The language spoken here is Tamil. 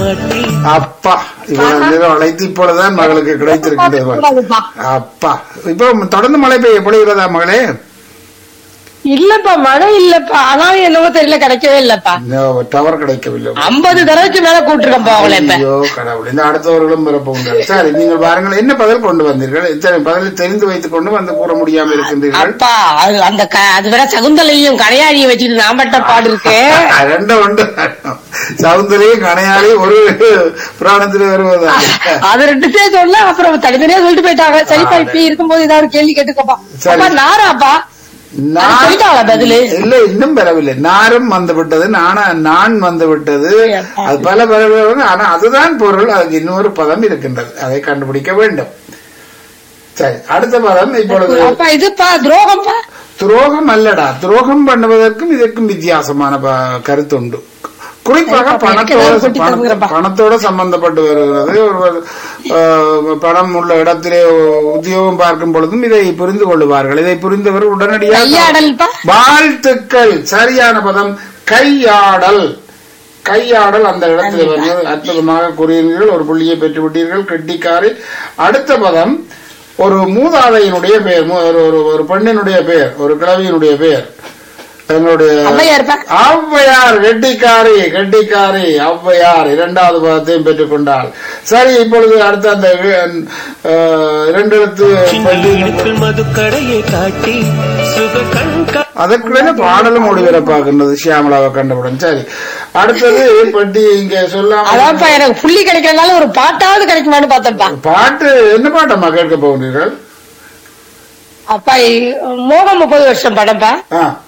காட்டி அப்பா இவ்வளவு நேரம் அழைத்து இப்பொழுதுதான் மகளுக்கு கிடைத்திருக்கின்றது கூடாதுப்பா. அப்பா இப்போ தொடர்ந்து மழை பெய்ய பொழிகிறதா மகளே இல்லப்பா மழை இல்லப்பா ஆனாலும் என்னவோ தெரியல கிடைக்கவே இல்லப்பா டவர் கிடைக்கவில்லை ஐம்பது தடவைக்கு மேல கூட்டிருக்கேன்ப்பா அவங்கள இப்ப ஐயோ கடவுள் இந்த அடுத்தவர்களும் பிறப்புங்கள் சரி நீங்கள் பாருங்கள் என்ன பதில் கொண்டு வந்தீர்கள் இத்தனை பதிலை தெரிந்து வைத்துக் கொண்டு வந்து கூற முடியாமல் இருக்கின்றீர்கள் அப்பா அது அந்த க- அது வேற சகுந்தலையும் கடையாழியும் வச்சுட்டு நான் பட்ட பாடு இருக்கு ரெண்டும் உண்டு சவுந்தரையும் கணையாலையும் ஒரு புராணத்தில் வருவதா அது ரெண்டுத்தே சொன்னா அப்புறம் தனித்தனியா சொல்லிட்டு போயிட்டாங்க சரிப்பா இப்ப இருக்கும்போது ஏதாவது கேள்வி கேட்டுக்கப்பா சரி. அப்பா நாராப்பா நான் அது சொல்லிட்டாங்களா பதிலு? இல்ல இன்னும் பெறவில்லை நாரும் வந்து விட்டது நானா நான் வந்து விட்டது அது பல பல ஆனா அதுதான் பொருள் அதுக்கு இன்னொரு பதம் இருக்கின்றது அதை கண்டுபிடிக்க வேண்டும் சரி அடுத்த பதம் இப்பொழுது அப்பா இதுப்பா துரோகம்ப்பா துரோகம் அல்லடா துரோகம் பண்ணுவதற்கும் இதற்கும் வித்தியாசமான ப- கருத்துண்டு குறிப்பாக அப்ப எனக்கு பணத்தோட ஏதாவது கொட்டி பண- தருகிறப்பா. பணத்தோட சம்பந்தப்பட்டு வருகிறது ஒருவர் ஆஹ், பணம் உள்ள இடத்திலே உத்தியோகம் பார்க்கும் பொழுதும் இதை புரிந்து கொள்ளுவார்கள் இதை புரிந்தவர் உடனடியாக கையாடல்ப்பா வாழ்த்துக்கள் சரியான பதம் கையாடல் கையாடல் அந்த இடத்துல வந்து அற்புதமாக கூறினீர்கள் ஒரு புள்ளியை பெற்று விட்டீர்கள் கெட்டிக்காரி அடுத்த பதம் ஒரு மூதாதையினுடைய பெயர் மூ- ஒரு ஒரு- ஒரு பெண்ணினுடைய பெயர் ஒரு கிழவியினுடைய பெயர் எங்களுடைய அம்மையார்ப்பா ஔவையார் கெட்டிக்காரி கெட்டிக்காரி ஔவையார் இரண்டாவது பதத்தையும் பெற்றுக் கொண்டாள் சரி இப்பொழுது அடுத்த அந்த அஹ், இரண்டு எழுத்து சின்ன பெட்டி இடுப்பில் மதுக்கடையை காட்டி சுக கண் கா- அதற்குள்ள பாடலும் ஒளிபரப்பாகின்றது சியாமலாவை கண்டவுடன் சரி அடுத்தது பெட்டி இங்க சொல்லாம அதான்ப்பா எனக்கு புள்ளி கிடைக்கிறதுனால ஒரு பாட்டாவது கிடைக்குமான்னு பார்த்தேன்ப்பா பாட்டு என்ன பாட்டம்மா கேட்க போகிறீர்கள் அப்பா இ- மோகம் முப்பது வருஷம் படம்ப்பா ஆ